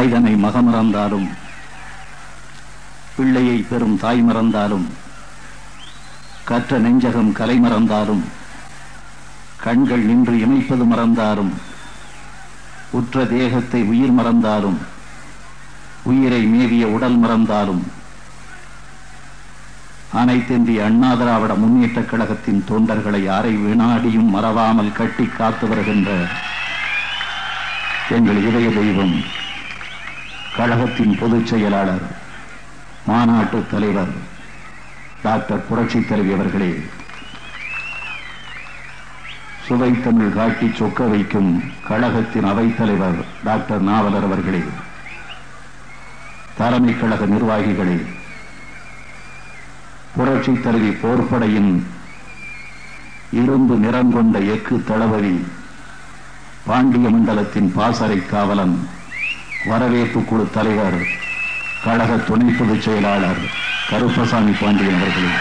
தாய்தனை மகமறந்தாலும் பிள்ளையை பெறும் தாய் மறந்தாலும் கற்ற நெஞ்சகம் கலை மறந்தாலும் கண்கள் நின்று இமைப்பது மறந்தாலும் உற்ற தேகத்தை உயிர் மறந்தாலும் உயிரை மேவிய உடல் மறந்தாலும் அனைத்திந்திய அண்ணா திராவிட முன்னேற்றக் கழகத்தின் தொண்டர்களை அரை வினாடியும் மறவாமல் கட்டி காத்து வருகின்ற எங்கள் இதய தெய்வம் கழகத்தின் பொதுச் செயலாளர் மாநாட்டு தலைவர் டாக்டர் புரட்சி தலைவி அவர்களே சுவை தமிழ் காட்டி சொக்க வைக்கும் கழகத்தின் அவைத்தலைவர் டாக்டர் நாவலர் அவர்களே தலைமை கழக நிர்வாகிகளே புரட்சி தலைவி போர்ப்படையின் இரும்பு நிறம் கொண்ட எக்கு தளபதி பாண்டிய மண்டலத்தின் பாசறை காவலன் வரவேற்பு குழு தலைவர் கழக துணை பொதுச் செயலாளர் கருப்பசாமி பாண்டியன் அவர்களே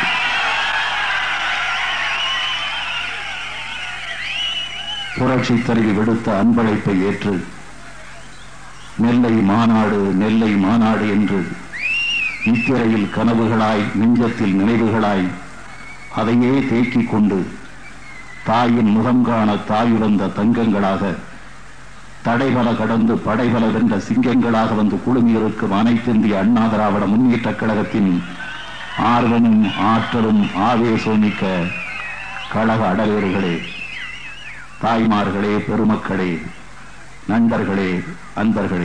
புரட்சி தலைவி விடுத்த அன்பழைப்பை ஏற்று நெல்லை மாநாடு நெல்லை மாநாடு என்று நித்திரையில் கனவுகளாய் நெஞ்சத்தில் நினைவுகளாய் அதையே தேக்கிக் கொண்டு தாயின் முகம் காண தாயுழந்த தங்கங்களாக தடைபல கடந்து படைபல வென்ற சிங்கங்களாக வந்து குழுமியிருக்கும் அனைத்திந்திய அண்ணா திராவிட முன்னேற்றக் கழகத்தின் ஆர்வமும் ஆற்றலும் ஆவேசம் மிக்க கழக அடலேறுகளே தாய்மார்களே பெருமக்களே நண்பர்களே அன்பர்களே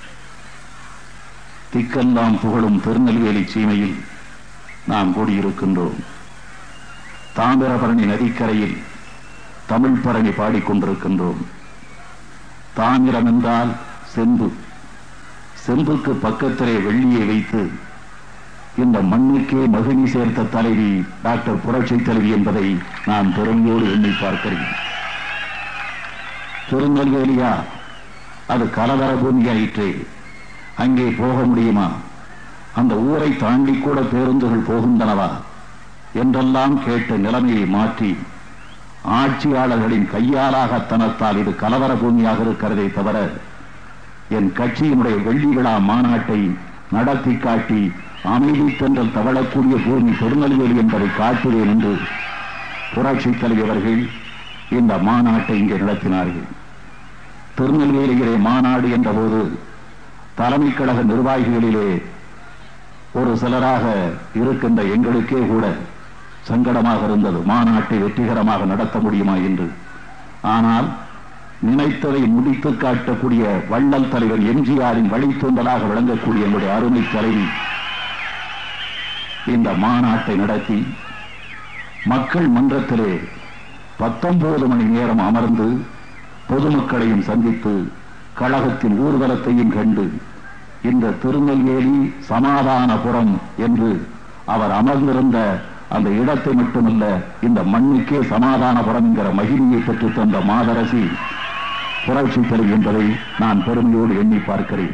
திக்கெல்லாம் புகழும் திருநெல்வேலி சீமையில் நாம் கூடியிருக்கின்றோம் தாமிரபரணி நதிக்கரையில் தமிழ் பரணி பாடிக்கொண்டிருக்கின்றோம் தாமிரம் என்றால் செம்பு செம்புக்கு பக்கத்திலே வெள்ளியை வைத்து இந்த மண்ணுக்கே மகிழ்ச்சி சேர்த்த தலைவி டாக்டர் புரட்சி தலைவி என்பதை நான் பெருமையோடு எண்ணி பார்க்கிறேன் திருநெல்வேலியா அது கலவர பூமியாயிற்றே அங்கே போக முடியுமா அந்த ஊரை தாண்டி கூட பேருந்துகள் போகின்றனவா என்றெல்லாம் கேட்டு நிலைமையை மாற்றி ஆட்சியாளர்களின் கையாலாகத்தனத்தால் இது கலவர பூமியாக இருக்கிறதே தவிர என் கட்சியினுடைய வெள்ளி விழா மாநாட்டை நடத்தி காட்டி அமைதி தென்றல் தவழக்கூடிய பூமி திருநெல்வேலி என்பதை காட்டுவேன் என்று புரட்சி தலைவர்கள் இந்த மாநாட்டை இங்கே நடத்தினார்கள் திருநெல்வேலியிலே மாநாடு என்றபோது தலைமை கழக நிர்வாகிகளிலே ஒரு சிலராக இருக்கின்ற எங்களுக்கே கூட சங்கடமாக இருந்தது மாநாட்டை வெற்றிகரமாக நடத்த முடியுமா என்று ஆனால் நினைத்ததை முடித்து காட்டக்கூடிய வள்ளல் தலைவர் எம்ஜிஆரின் வழித்தோன்றலாக விளங்கக்கூடிய எங்களுடைய அருமை தலைவி இந்த மாநாட்டை நடத்தி மக்கள் மன்றத்திலே பத்தொன்பது மணி நேரம் அமர்ந்து பொதுமக்களையும் சந்தித்து கழகத்தின் ஊர்வலத்தையும் கண்டு இந்த திருநெல்வேலி சமாதானபுரம் என்று அவர் அமர்ந்திருந்த அந்த இடத்தை மட்டுமல்ல இந்த மண்ணுக்கே சமாதானபுரம் என்கிற மகிமையை பெற்றுத் தந்த மாதரசி புரட்சி தலைவி என்பதை நான் பெருமையோடு எண்ணி பார்க்கிறேன்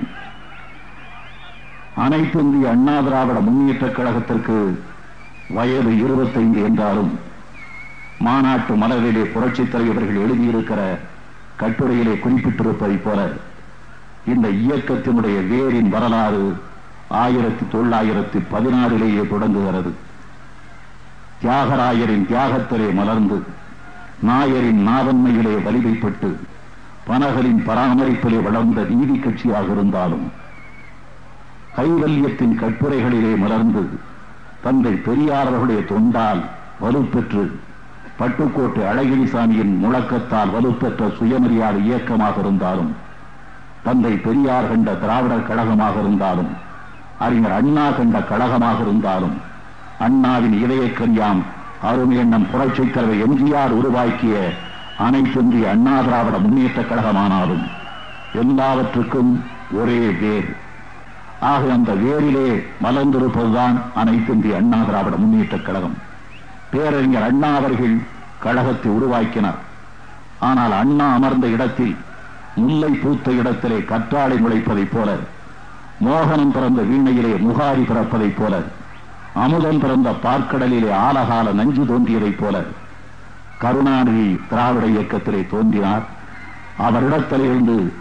அனைத்து இந்திய அண்ணா திராவிட முன்னேற்றக் கழகத்திற்கு வயது இருபத்தைந்து என்றாலும் மாநாட்டு மலரிலே புரட்சித் தலைவர்கள் எழுதியிருக்கிற கட்டுரையிலே குறிப்பிட்டிருப்பதைப் போல இந்த இயக்கத்தினுடைய வேரின் வரலாறு ஆயிரத்தி தொள்ளாயிரத்தி பதினாறிலேயே தொடங்குகிறது தியாகராயரின் தியாகத்திலே மலர்ந்து நாயரின் நாவன்மையிலே வலிமைப்பட்டு பனகரின் பராமரிப்பிலே வளர்ந்த நீதி கட்சியாக இருந்தாலும் கைவல்யத்தின் கட்டுரைகளிலே மலர்ந்து தந்தை பெரியாரர்களுடைய தொண்டால் வலுப்பெற்று பட்டுக்கோட்டை அழகிரிசாமியின் முழக்கத்தால் வலுப்பெற்ற சுயமரியாதை இயக்கமாக இருந்தாலும் தந்தை பெரியார் கண்ட திராவிடர் கழகமாக இருந்தாலும் அறிஞர் அண்ணா கண்ட கழகமாக இருந்தாலும் அண்ணாவின் இதயக்கரியாம் அருமையண்ணம் புரட்சித் தலைவர் எம்ஜிஆர் உருவாக்கிய அனைத்திந்திய அண்ணா திராவிட முன்னேற்ற கழகமானாலும் எல்லாவற்றுக்கும் ஒரே வேர் ஆக அந்த வேரிலே மலர்ந்திருப்பதுதான் அனைத்திந்திய அண்ணா திராவிட முன்னேற்ற கழகம் பேரறிஞர் அண்ணா அவர்கள் கழகத்தை உருவாக்கினார் ஆனால் அண்ணா அமர்ந்த இடத்தில் முல்லை பூத்த இடத்திலே கற்றாழை முளைப்பதைப் போல மோகனம் பிறந்த வீணையிலே முகாரி பிறப்பதைப் போல அமுதம் பிறந்த பார்க்கடலிலே ஆலகால நஞ்சு தோன்றியதைப் போல கருணாநிதி திராவிட இயக்கத்திலே தோன்றினார் அவரிடத்திலிருந்து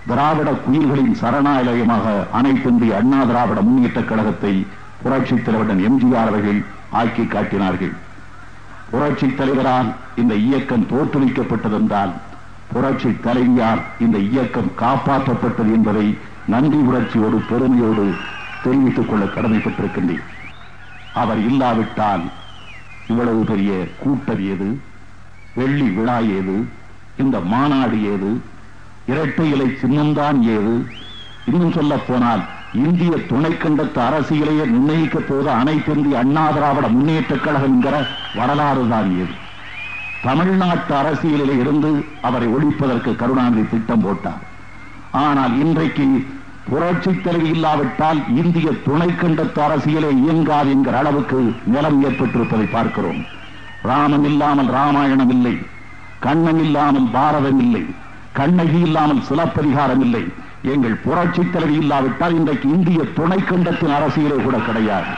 திராவிட குயில்களின் சரணாலயமாக அனைத்திந்திய அண்ணா திராவிட முன்னேற்றக் கழகத்தை புரட்சித் தலைவரின் எம்ஜிஆர் அவர்கள் ஆக்கி காட்டினார்கள் புரட்சித் தலைவரால் இந்த இயக்கம் தோற்றுவிக்கப்பட்டதென்றால் புரட்சி தலைவியால் இந்த இயக்கம் காப்பாற்றப்பட்டது என்பதை நன்றி உணர்ச்சியோடு பெருமையோடு தெரிவித்துக் கொள்ள கடமைப்பட்டிருக்கின்றேன் அவர் இல்லாவிட்டால் இவ்வளவு பெரிய கூட்டம் ஏது வெள்ளி விழா ஏது இந்த மாநாடு ஏது இரட்டை இலை சின்னம்தான் ஏது இன்னும் சொல்ல போனால் இந்திய துணைக்கண்டத்து அரசியலையே நிர்ணயிக்க போது அனைத்து இந்திய அண்ணா திராவிட முன்னேற்றக் கழகம் என்கிற வரலாறு தான் ஏது தமிழ்நாட்டு அரசியலில் இருந்து அவரை ஒழிப்பதற்கு கருணாநிதி திட்டம் போட்டார் ஆனால் இன்றைக்கு புரட்சி தலைவி இல்லாவிட்டால் இந்திய துணைக்கண்டத்து அரசியலே இயங்காது என்கிற அளவுக்கு நிலம் ஏற்பட்டிருப்பதை பார்க்கிறோம் ராமன் இல்லாமல் ராமாயணம் இல்லை கண்ணன் இல்லாமல் பாரதம் இல்லை கண்ணகி இல்லாமல் சிலப்பதிகாரம் இல்லை எங்கள் புரட்சி தலைவி இல்லாவிட்டால் இன்றைக்கு இந்திய துணைக்கண்டத்தின் அரசியலே கூட கிடையாது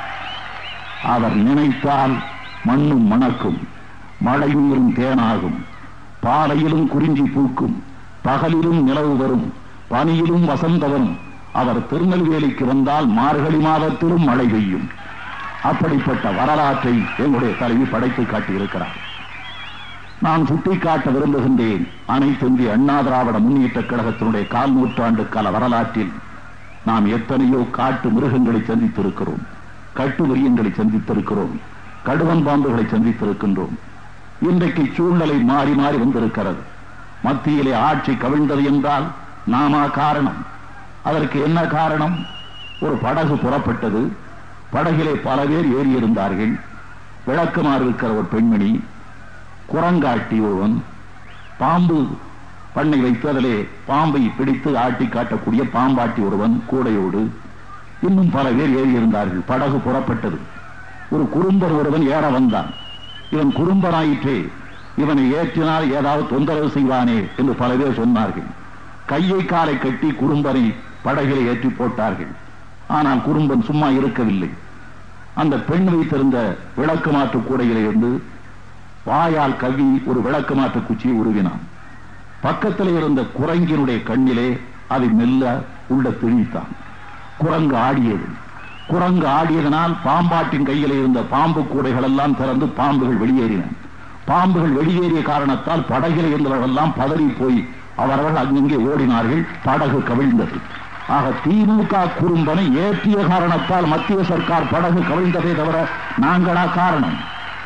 அவர் நினைத்தால் மண்ணும் மணக்கும் மழை நீரும் தேனாகும் பாலையிலும் குறிஞ்சி பூக்கும் பகலிலும் நிலவு வரும் பனியிலும் வசந்த வரும் அவர் திருநெல்வேலிக்கு வந்தால் மார்கழி மாதத்திலும் மழை பெய்யும் அப்படிப்பட்ட வரலாற்றை எங்களுடைய தலைவி படைத்து காட்டியிருக்கிறார் நான் சுட்டிக்காட்ட விரும்புகின்றேன் அனைத்து இந்திய அண்ணா திராவிட முன்னேற்றக் கழகத்தினுடைய கால் நூற்றாண்டு கால வரலாற்றில் நாம் எத்தனையோ காட்டு மிருகங்களை சந்தித்திருக்கிறோம் கட்டு விரியங்களை சந்தித்திருக்கிறோம் கடுவன் பாம்புகளை சந்தித்திருக்கின்றோம் இன்றைக்கு சூழ்நிலை மாறி மாறி வந்திருக்கிறது மத்தியிலே ஆட்சி கவிழ்ந்தது என்றால் நாமா காரணம் அதற்கு என்ன காரணம் ஒரு படகு புறப்பட்டது படகிலே பல பேர் ஏறியிருந்தார்கள் விளக்குமாறு இருக்கிற ஒரு பெண்மணி குரங்காட்டி ஒருவன் பாம்பு பண்ணை வைத்து அதிலே பாம்பை பிடித்து ஆட்டி காட்டக்கூடிய பாம்பாட்டி ஒருவன் கூடையோடு இன்னும் பல பேர் ஏறியிருந்தார்கள் படகு புறப்பட்டது ஒரு குறும்பர் ஒருவன் ஏற வந்தான் இவன் குறும்பனாயிற்றே இவனை ஏற்றினால் ஏதாவது தொந்தரவு செய்வானே என்று பல பேர் சொன்னார்கள் கையை காலை கட்டி குறும்பனை படகிலே ஏற்றி போட்டார்கள் ஆனால் குறும்பன் சும்மா இருக்கவில்லை அந்த பெண் வைத்திருந்த விளக்கு மாற்று கூடையிலே இருந்து வாயால் கவி ஒரு விளக்கு மாற்று குச்சியை உருவினான் பக்கத்தில் இருந்த குரங்கினுடைய கண்ணிலே அதை மெல்ல உள்ள திணித்தான் குரங்கு ஆடியது குரங்கு ஆடியதனால் பாம்பாட்டின் கையில் இருந்த பாம்பு கூடைகள் எல்லாம் திறந்து பாம்புகள் வெளியேறின பாம்புகள் வெளியேறிய காரணத்தால் படகில் இருந்தவர்கள் எல்லாம் பதறி போய் அவர்கள் அங்கங்கே ஓடினார்கள் படகு கவிழ்ந்தது ஆக திமுக குறும்பனை ஏற்றிய காரணத்தால் மத்திய சர்க்கார் படகு கவிழ்ந்ததே தவிர நாங்களா காரணம்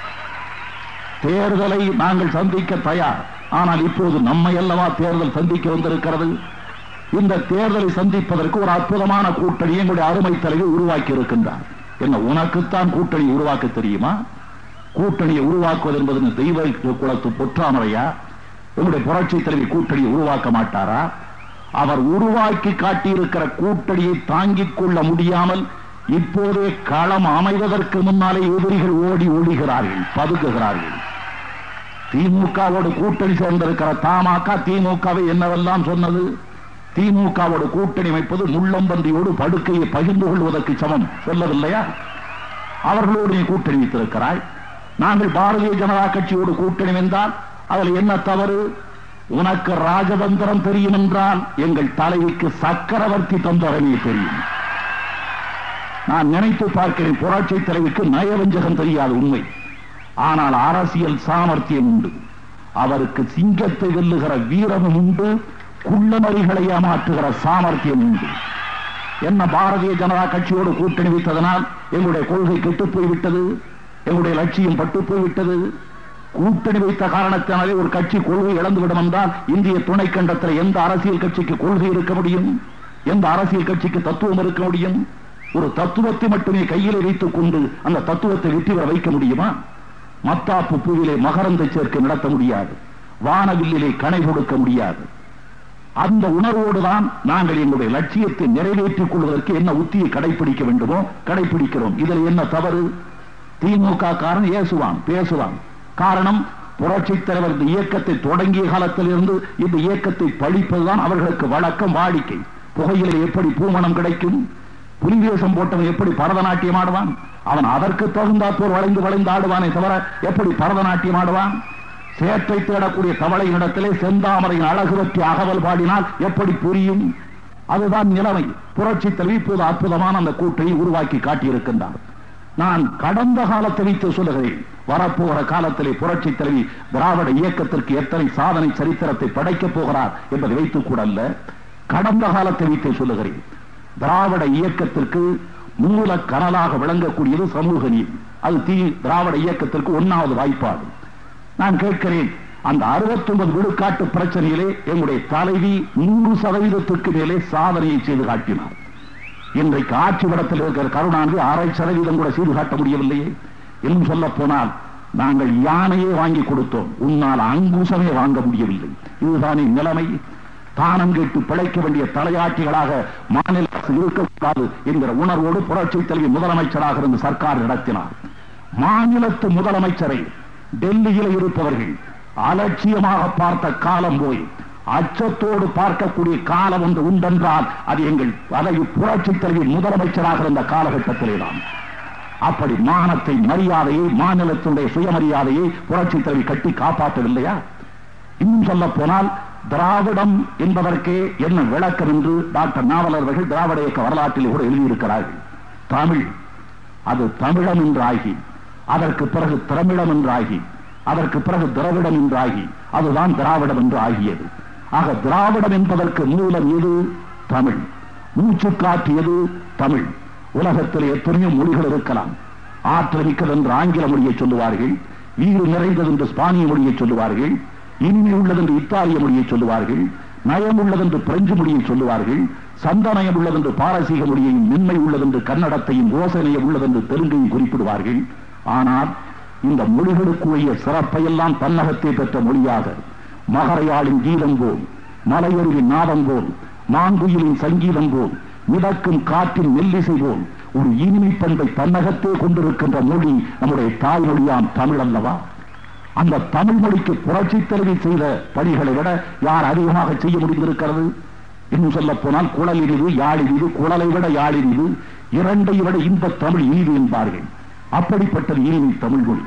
தேர்தலை நாங்கள் சந்திக்க தயார் ஆனால் இப்போது நம்மை அல்லவா தேர்தல் சந்திக்க வந்திருக்கிறது இந்த தேர்தலை சந்திப்பதற்கு ஒரு அற்புதமான கூட்டணி எங்களுடைய அருமை தலைவர் உருவாக்கி இருக்கின்றார் என்ன உனக்குத்தான் கூட்டணி உருவாக்க தெரியுமா கூட்டணியை உருவாக்குவது என்பது தெய்வ குலத்து பொற்றாமரையா உங்களுடைய புரட்சி தலைவி கூட்டணியை உருவாக்க மாட்டாரா அவர் உருவாக்கி காட்டியிருக்கிற கூட்டணியை தாங்கிக் கொள்ள முடியாமல் இப்போதே களம் அமைவதற்கு முன்னாலே எதிரிகள் ஓடி ஒழிகிறார்கள் பதுக்குகிறார்கள் திமுகவோடு கூட்டணி சேர்ந்திருக்கிற தமாக திமுகவை என்னவெல்லாம் சொன்னது திமுகவோடு கூட்டணி வைப்பது முள்ளம்பன்றியோடு படுக்கையை பகிர்ந்து கொள்வதற்கு சமம் சொல்லவில்லையா அவர்களோடு நீ கூட்டணி வைத்திருக்கிறாய் நாங்கள் பாரதிய ஜனதா கட்சியோடு கூட்டணி வந்தால் அதில் என்ன தவறு உனக்கு ராஜதந்திரம் தெரியும் என்றால் எங்கள் தலைவிக்கு சக்கரவர்த்தி தந்திரமே தெரியும் நான் நினைத்து பார்க்கிறேன் புரட்சி தலைவிக்கு நயவஞ்சகம் தெரியாத உண்மை ஆனால் அரசியல் சாமர்த்தியம் உண்டு அவருக்கு சிங்கத்தை வெல்லுகிற வீரமும் உண்டு குள்ளமறிகளை ஏமாற்றுகிற சாமர்த்தியம் உண்டு என்ன பாரதிய ஜனதா கட்சியோடு கூட்டணி வைத்ததனால் எங்களுடைய கொள்கை கெட்டு போய்விட்டது எங்களுடைய லட்சியம் பட்டு போய்விட்டது கூட்டணி வைத்த காரணத்தினாலே ஒரு கட்சி கொள்கை இழந்துவிடும் என்றால் இந்திய துணை கண்டத்தில் எந்த அரசியல் கட்சிக்கு கொள்கை இருக்க முடியும் எந்த அரசியல் கட்சிக்கு தத்துவம் இருக்க முடியும் ஒரு தத்துவத்தை மட்டுமே கையிலே வைத்துக் கொண்டு அந்த தத்துவத்தை வெற்றி பெற வைக்க முடியுமா மத்தாப்பு பூவிலே மகரந்த சேர்க்கை நடத்த முடியாது வானவில்லிலே கணை கொடுக்க முடியாது அந்த உணர்வோடுதான் நாங்கள் எங்களுடைய லட்சியத்தை நிறைவேற்றிக் கொள்வதற்கு என்ன உத்தியை கடைபிடிக்க வேண்டுமோ கடைபிடிக்கிறோம் இதில் என்ன தவறு திமுக காரன் ஏசுவான் பேசுவான் காரணம் புரட்சி தலைவர் இந்த இயக்கத்தை தொடங்கிய காலத்தில் இருந்து இந்த இயக்கத்தை பழிப்பதுதான் அவர்களுக்கு வழக்கம் வாடிக்கை புகையில எப்படி பூமணம் கிடைக்கும் புலிவேஷம் போட்டவன் எப்படி பரதநாட்டியம் ஆடுவான் அவன் அதற்கு தகுந்தாற்போர் வளைந்து வளைந்து ஆடுவானே தவிர எப்படி பரதநாட்டியம் ஆடுவான் சேற்றை தேடக்கூடிய தவளையினிடத்திலே செந்தாமரையின் அழகு பற்றி அகவல் பாடினால் எப்படி புரியும் அதுதான் நிலைமை புரட்சி தலைவி இப்போது அற்புதமான அந்த கூட்டை உருவாக்கி காட்டியிருக்கின்றார் நான் கடந்த காலத்தை வைத்து சொல்லுகிறேன் வரப்போகிற காலத்திலே புரட்சி தலைவி திராவிட இயக்கத்திற்கு எத்தனை சாதனை சரித்திரத்தை படைக்கப் போகிறார் என்பதை வைத்துக் கூட அல்ல கடந்த காலத்தை வைத்து சொல்லுகிறேன் திராவிட இயக்கத்திற்கு மூல கனலாக விளங்கக்கூடியது சமூக நீதி அது தீ திராவிட இயக்கத்திற்கு ஒன்னாவது வாய்ப்பாடு நான் கேட்கிறேன் அந்த 69 விழுக்காட்டு பிரச்சனையிலே எங்களுடைய தலைவி நூறு சதவீதத்திற்கு மேலே சாதனையை செய்து காட்டினார் இன்றைக்கு ஆட்சி படத்தில் இருக்கிற கருணாநிதி அரை சதவீதம் கூட செய்து காட்ட முடியவில்லையே இன்னும் சொல்ல போனால் நாங்கள் யானையே வாங்கி கொடுத்தோம் உன்னால் அங்குசமே வாங்க முடியவில்லை இதுதானே நிலைமை தானம் கேட்டு பிழைக்க வேண்டிய தலையாட்சிகளாக மாநில அரசு இருக்கக்கூடாது என்கிற உணர்வோடு புரட்சி தலைவி முதலமைச்சராக இருந்து சர்க்கார் நடத்தினார் மாநிலத்து முதலமைச்சரை டெல்லியில் இருப்பவர்கள் அலட்சியமாக பார்த்த காலம் போய் அச்சத்தோடு பார்க்கக்கூடிய காலம் ஒன்று உண்டென்றால் அது எங்கள் அதை புரட்சி தலைவி முதலமைச்சராக இருந்த காலகட்டத்திலே தான் அப்படி மானத்தை மரியாதையை மாநிலத்தினுடைய சுயமரியாதையை புரட்சி தலைவி கட்டி காப்பாற்றவில்லையா இன்னும் சொல்ல போனால் திராவிடம் என்பதற்கே என்ன விளக்கம் என்று டாக்டர் நாவலர்கள் திராவிட இயக்க வரலாற்றில் கூட எழுதியிருக்கிறார்கள் தமிழ் அது தமிழம் என்றாகி அதற்கு பிறகு திரமிழம் என்றாகி அதற்கு பிறகு திராவிடம் என்றாகி அதுதான் திராவிடம் என்று ஆகியது ஆக திராவிடம் என்பதற்கு மூலம் எது தமிழ் மூச்சு காற்றியது தமிழ் உலகத்தில் எத்தனையோ மொழிகள் இருக்கலாம் ஆற்றல் மிக்கது என்று ஆங்கில மொழியை சொல்லுவார்கள் வீறு நிறைந்தது என்று ஸ்பானிய மொழியை சொல்லுவார்கள் இனிமை உள்ளது என்று இத்தாலிய மொழியை சொல்லுவார்கள் நயம் உள்ளது என்று பிரெஞ்சு மொழியை சொல்லுவார்கள் சந்தனயம் உள்ளது என்று பாரசீக மொழியையும் மென்மை உள்ளது என்று கன்னடத்தையும் யோசனையம் உள்ளது என்று தெலுங்கையும் குறிப்பிடுவார்கள் ஆனால் இந்த மொழிகளுக்கு உரிய சிறப்பையெல்லாம் தன்னகத்தை பெற்ற மொழியாக மகரையாளின் கீதம் போல் மலையருவின் நாதம் போல் மாங்குயிலின் சங்கீதம் போல் மிதக்கும் காற்றின் மெல்லிசை போல் ஒரு இனிமை பண்பை தன்னகத்தே கொண்டிருக்கின்ற மொழி நம்முடைய தாய்மொழியாம் தமிழ் அல்லவா அந்த தமிழ் மொழிக்கு புரட்சி தலைவி செய்த பணிகளை விட யார் அதிகமாக செய்ய முடிந்திருக்கிறது இன்னும் சொல்ல போனால் குழல் இனிது யாழ் இனிது குழலை விட யாழ் இனிது இரண்டை விட இந்த தமிழ் இனிது என்பார்கள் அப்படிப்பட்டது இனிமை தமிழ் மொழி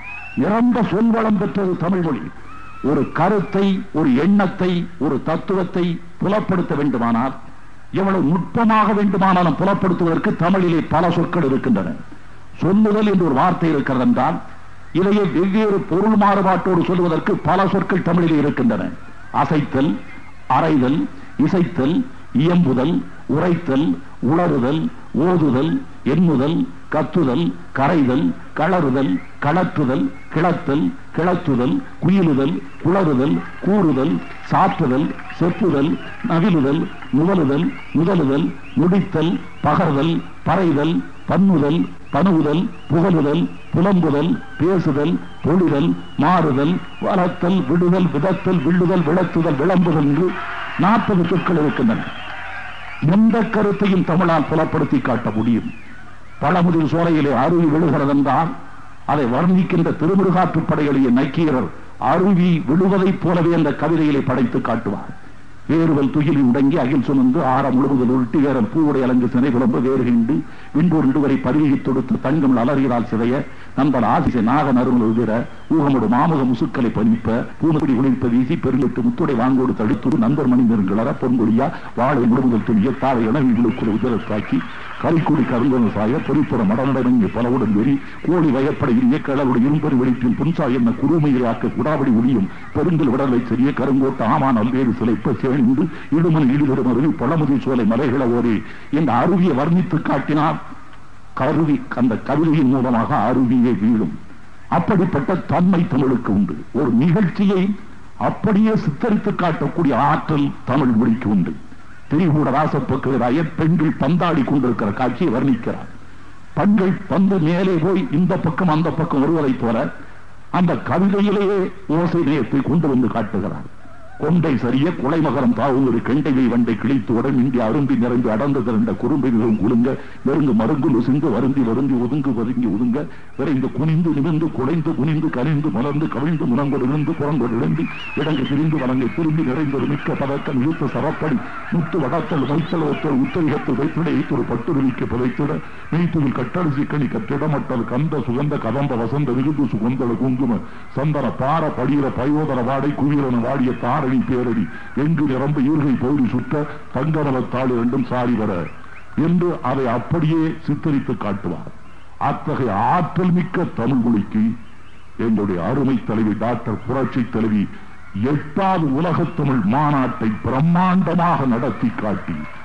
நிரம்ப சொல்வளம் பெற்றது தமிழ் மொழி ஒரு கருத்தை ஒரு எண்ணத்தை ஒரு தத்துவத்தை புலப்படுத்த வேண்டுமானால் எவ்வளவு நுட்பமாக வேண்டுமானாலும் புலப்படுத்துவதற்கு தமிழிலே பல சொற்கள் இருக்கின்றன சொல்லுதல் என்று ஒரு வார்த்தை இருக்கிறது என்றால் இதையே வெவ்வேறு பொருள் மாறுபாட்டோடு சொல்வதற்கு பல சொற்கள் தமிழிலே இருக்கின்றன அசைத்தல் அறைதல் இசைத்தல் இயம்புதல் உரைத்தல் உளறுதல் ஓதுதல் எண்ணுதல் கத்துதல் கரைதல் களறுதல் களற்றுதல் கிளத்தல் கிளத்துதல் குயிலுதல் குளறுதல் கூறுதல் சாற்றுதல் செப்புதல் நவிலுதல் நுவலுதல் முதலுதல் முடித்தல் பகர்தல் பறைதல் பன்னுதல் பணுகுதல் புகழுதல் புலம்புதல் பேசுதல் பொழிதல் மாறுதல் வளர்த்தல் விடுதல் விதத்தல் வில்லுதல் விளத்துதல் விளம்புதல் என்று நாற்பது சொற்கள் இருக்கின்றன எந்த கருத்தையும் தமிழால் புலப்படுத்தி காட்ட முடியும் பழமுதிர் சோலையிலே அருவி விழுகிறது என்றால் அதை வர்ணிக்கின்ற திருமுருகாற்றுப் படைகளிய நக்கீரர் அருவி விழுவதைப் போலவே அந்த கவிதையிலே படைத்து காட்டுவார் வேறுவல் துகில் உடங்கி அகில் சுமந்து ஆற முழுவதில் உருட்டி வேறம் பூவுடை அலங்கு சினை புலம்பு வேறுகிண்டு விண்பொருண்டு வரை பருகி தொடுத்து தங்கம் அலறியதால் சிதைய நண்பன் ஆசிசை நாக நறுமல் உதிர ஊகமுடு மாமுக முசுக்களை பணிப்ப பூமப்படி குளிர்ப்ப வீசி பெருங்கிட்டு முத்துடை வாங்கோடு தடுத்து நண்பர் மணி நெருங்களர பொன்கொடியா வாழை முழுமுதல் துணிய தாழை என வீடுக்குள் உதரத்தாக்கி கரிக்குடி கருங்கன சாய பொறிப்புற மடநடங்கி பலவுடன் வெறி கோழி வயப்படையில் கிளவுடைய இரும்பெரு வெளிப்பில் புன்சா என்ன குறுமையாக்க குடாபடி முடியும் பெருங்கல் விடலை செறிய கருங்கோட்ட ஆமான் அல்வேறு சிலைப்ப சேர்ந்து இடுமன் ஈடுபடும் அருவி பழமுதி சோலை மலைகள ஓரி இந்த அருவியை வர்ணித்து காட்டினார் கருவி அந்த கவிதையின் மூலமாக அருவியே வீழும் அப்படிப்பட்ட தன்மை தமிழுக்கு உண்டு ஒரு நிகழ்ச்சியை அப்படியே சித்தரித்து காட்டக்கூடிய ஆற்றல் தமிழ் மொழிக்கு உண்டு திரிகூட ராசப்போக்குகிறாய பெண்கள் பந்தாடி கொண்டிருக்கிற காட்சியை வர்ணிக்கிறார் பெண்கள் பந்து மேலே போய் இந்த பக்கம் அந்த பக்கம் வருவதைப் போல அந்த கவிதையிலேயே ஓசை நேயத்தை கொண்டு வந்து காட்டுகிறார் கொண்டை சரிய குலைமகரம் தாவுவது கெண்டையை வண்டை கிழித்து உடன் இங்கே அரும்பி நிறைந்து அடர்ந்து திரண்ட குறும்பைகளும் குலுங்க நெருங்கு மருங்கு நுசுங்கு வருந்தி வருந்தி ஒதுங்கு ஒதுங்கி ஒதுங்க விரைந்து குனிந்து நிமிர்ந்து குலைந்து குனிந்து கனிந்து மலர்ந்து கவிழ்ந்து முனங்கொடு விழுந்து புறங்கொடு விழுந்து இடங்கு திரிந்து வழங்கை திரும்பி நிறைந்தொரு மிக்க பதக்கம் இழுத்த சரப்படி முத்து வடத்தல் வைத்தல் ஒத்தல் உத்தரிகத்தில் வைத்திட ஈத்தொரு பட்டுருவிக்கு புதைத்திட மெய்த்துவில் கட்டரிசி கனி கட்டிடமட்டல் கந்த சுகந்த கதம்ப வசந்த விருது சுகந்தல குங்கும சந்தன பார படியில பயோதர வாடை குவியலன வாடிய தாரணி பேரடி எங்கு நிரம்ப ஈர்கை பகுதி சுட்ட தங்கமலத்தாள் இரண்டும் சாரி வர என்று அதை அப்படியே சித்தரித்து காட்டுவார் அத்தகைய ஆற்றல் மிக்க தமிழ் மொழிக்கு எங்களுடைய அருமை தலைவி டாக்டர் புரட்சி தலைவி எட்டாவது உலகத் தமிழ் மாநாட்டை பிரம்மாண்டமாக நடத்தி காட்டி